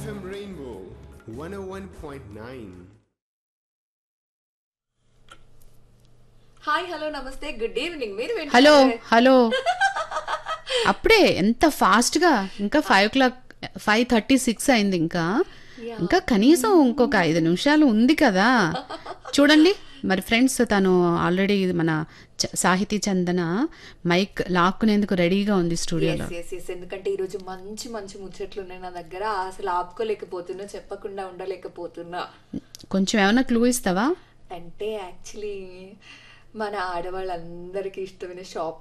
FM Rainbow 101.9. Hi hello namaste good evening మీరు hello వింటున్నారు hello అప్పుడే ఎంత ఫాస్ట్ గా ఇంకా five o'clock five thirty six అయింది ఇంకా ఇంకా కనీసం ఇంకొక ఐదు నిమిషాలు ఉంది కదా చూడండి మరి ఫ్రెండ్స్ తను ఆల్రెడీ మన చ- సాహితీ చందన మైక్ లాక్కునేందుకు రెడీగా ఉంది స్టూడియోలో ఎస్ ఎస్ ఎస్ ఎందుకంటే ఈ రోజు మంచి మంచి ముచ్చట్లు ఉన్నాయి నా దగ్గర అసలు ఆపుకోలేకపోతున్నా చెప్పకుండా ఉండలేకపోతున్నా కొంచెం ఏమైనా క్లూ ఇస్తావా అంటే యాక్చువల్లీ మన ఆడవాళ్ళందరికీ ఇష్టమైన షాప్